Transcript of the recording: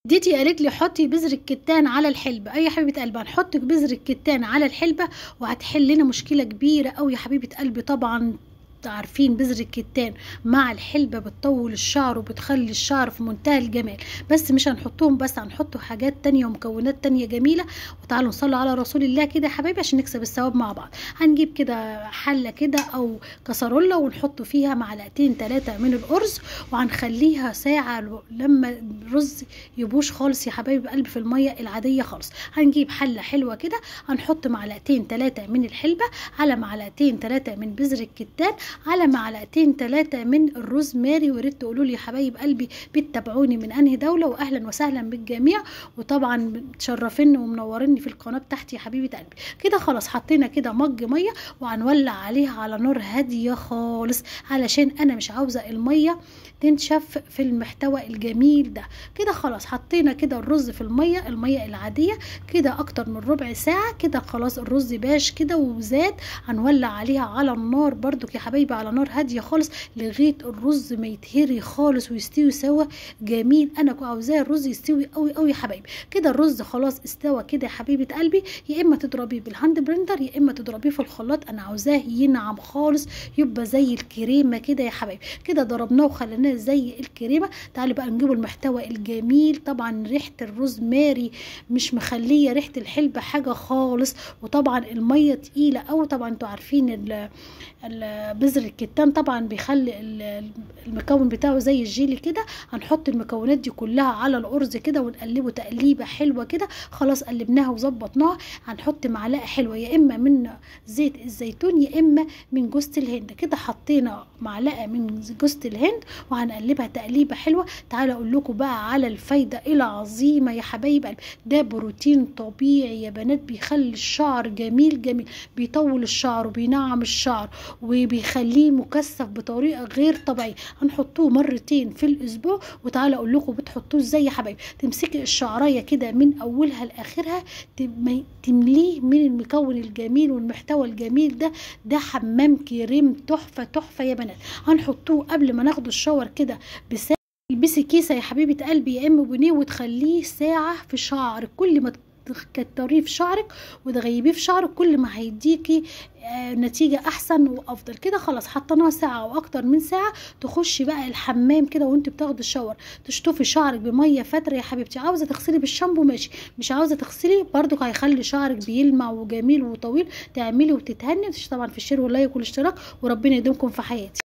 ديتي قالت لي حطي بذر الكتان على الحلبة اي حبيبة قلبي هنحط بذر الكتان على الحلبة وهتحل لنا مشكلة كبيرة قوي يا حبيبة قلبي طبعا عارفين بذر الكتان مع الحلبة بتطول الشعر وبتخلي الشعر في منتهى الجمال بس مش هنحطهم بس هنحطوا حاجات تانية ومكونات تانية جميلة وتعالوا نصلي على رسول الله كده يا حبايبي عشان نكسب الثواب مع بعض هنجيب كده حلة كده او كسرولة ونحط فيها معلقتين ثلاثة من الأرز وهنخليها ساعة لما الرز يبوش خالص يا حبايب قلبي في المية العادية خالص هنجيب حلة حلوة كده هنحط معلقتين ثلاثة من الحلبة على معلقتين ثلاثة من بذر الكتان على معلقتين ثلاثة من الروزماري وريت تقولوا لي يا حبايب قلبي بتتابعوني من انهي دولة واهلا وسهلا بالجميع وطبعا تشرفيني ومنوريني في القناة بتاعتي يا حبيبة قلبي كده خلاص حطينا كده مج مية وهنولع عليها على نار هادية خالص علشان انا مش عاوزة المية تنشف في المحتوى الجميل ده كده خلاص حطينا كده الرز في المية المية العادية كده اكتر من ربع ساعة كده خلاص الرز باش كده وزاد هنولع عليها على النار برضو يا حبايبي على نار هادية خالص لغاية الرز ما يتهري خالص ويستوي سوا جميل انا عاوزاه الرز يستوي قوي قوي يا حبايبي كده الرز خلاص استوى كده يا حبيبة قلبي يا اما تضربيه بالهاند بريندر يا اما تضربيه في الخلاط انا عاوزاه ينعم خالص يبقى زي الكريمة كده يا حبايبي كده ضربناه وخليناه زي الكريمة تعالوا بقى نجيبوا المحتوى الجميل طبعا ريحة الروزماري مش مخلية ريحة الحلبة حاجة خالص وطبعا المية تقيلة قوي طبعا انتوا عارفين بذر الكتان طبعا بيخلي المكون بتاعه زي الجيلي كده هنحط المكونات دي كلها على الارز كده ونقلبه تقليبه حلوه كده خلاص قلبناها وظبطناها هنحط معلقه حلوه يا اما من زيت الزيتون يا اما من جوز الهند كده حطينا معلقه من جوز الهند وهنقلبها تقليبه حلوه تعالوا اقول لكم بقى على الفايده العظيمه يا حبايب قلبي ده بروتين طبيعي يا بنات بيخلي الشعر جميل جميل بيطول الشعر وبينعم الشعر وبيخليه مكثف بطريقه غير طبيعيه هنحطوه مرتين في الاسبوع وتعالى اقول لكم بتحطوه ازاي يا حبايبي تمسكي الشعرايه كده من اولها لاخرها تمليه من المكون الجميل والمحتوى الجميل ده ده حمام كريم تحفه تحفه يا بنات هنحطوه قبل ما ناخد الشاور كده بساعه البسي كيسه يا حبيبه قلبي يا ام بنيه وتخليه ساعه في شعرك كل ما تكتريه في شعرك وتغيبيه في شعرك كل ما هيديكي آه نتيجة أحسن وأفضل كده خلاص حطيناها ساعة أو أكتر من ساعة تخشي بقى الحمام كده وأنت بتاخدي الشاور تشطفي شعرك بمية فترة يا حبيبتي عاوزة تغسلي بالشامبو ماشي مش عاوزة تغسلي برضك هيخلي شعرك بيلمع وجميل وطويل تعملي وتتهني طبعا في الشير واللايك والاشتراك وربنا يدومكم في حياتي